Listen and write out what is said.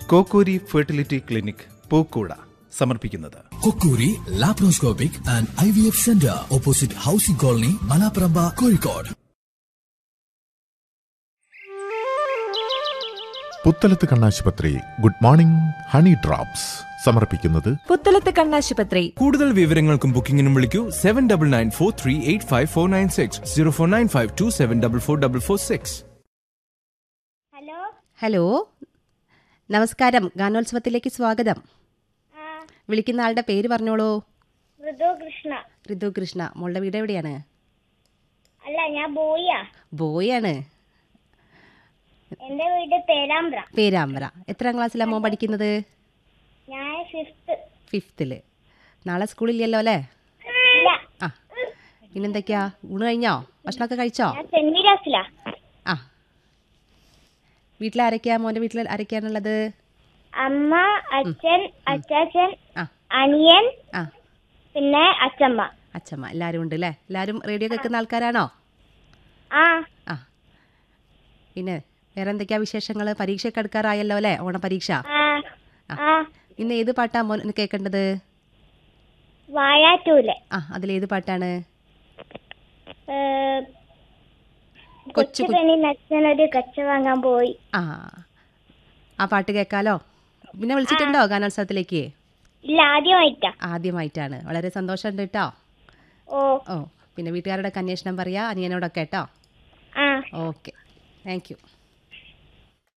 കോക്കൂരി fertility clinic പൂക്കൂട സമർപ്പിക്കുന്നത് കൊക്കൂരി laparoscopic and I V F centre opposite housing colony Malaparamba Kozhikode Puthalath കണ്ണാശുപത്രി ഗുഡ് മോർണിംഗ് ഹണി ഡ്രോപ്സ് സമർപ്പിക്കുന്നത് പുത്തലത്ത് കണ്ണാശുപത്രി കൂടുതൽ വിവരങ്ങൾക്കും ബുക്കിംഗിനും വിളിക്കൂ seven double nine four three eight five four nine six zero four nine five two seven double four double four six hello hello നമസ്കാരം ഗാനോത്സവത്തിലേക്ക് സ്വാഗതം ആ വിളിക്കുന്ന ആളുടെ പേര് പറഞ്ഞോളൂ മൃദു കൃഷ്ണ ഋതു കൃഷ്ണ മോളുടെ വീട് എവിടെയാണ് അല്ല ഞാൻ ബോയിയാ ബോയാണ് എന്റെ വീട് പേരാമ്പ്ര പേരാമ്പ്ര എത്രാം ക്ലാസ്സിലാണ് മോൻ പഠിക്കുന്നത് ഞാൻ ഫിഫ്ത്ത് ഫിഫ്തിൽ നാളെ സ്കൂളില്ലല്ലോ അല്ലേ ഇല്ല ആ പിന്നെന്തൊക്കെയാ ഊണ് കഴിഞ്ഞോ ഭക്ഷണമൊക്കെ കഴിച്ചോ ഞാൻ സെന്റ് മീരാസിലാ ആ വീട്ടിൽ ആരൊക്കെയാ മോൻ്റെ വീട്ടിൽ ആരൊക്കെയാണുള്ളത് അമ്മ അച്ഛൻ അച്ചാച്ചൻ ആ അനിയൻ ആ പിന്നെ അച്ഛമ്മ അച്ഛമ്മ എല്ലാവരും ഉണ്ട് അല്ലേ എല്ലാവരും റേഡിയോ കേൾക്കുന്ന ആൾക്കാരാണോ ആ ആ പിന്നെ വേറെ എന്തൊക്കെയാ വിശേഷങ്ങൾ പരീക്ഷയൊക്കെ എടുക്കാറായല്ലോ അല്ലേ ഓണപരീക്ഷ ആ ആ ഇന്ന് ഏത് പാട്ടാ മോൻ കേൾക്കേണ്ടത് വാഴാറ്റൂല് ആ അതിലേത് പാട്ടാണ് കൊച്ചു കൊച്ചു പണി നച്ചനൊരു കച്ച വാങ്ങാൻ പോയി ആ ആ പാട്ട് കേൾക്കാലോ പിന്നെ വിളിച്ചിട്ടുണ്ടോ ഗാനോത്സവത്തിലേക്ക് ഇല്ല ആദ്യമായിട്ടാ ആദ്യമായിട്ടാണ് വളരെ സന്തോഷമുണ്ട് കേട്ടോ ഓ ഓ പിന്നെ വീട്ടുകാരോടൊക്കെ അന്വേഷണം പറയാ അനിയനോടൊക്കെ കേട്ടോ ആ ഓക്കെ താങ്ക് യു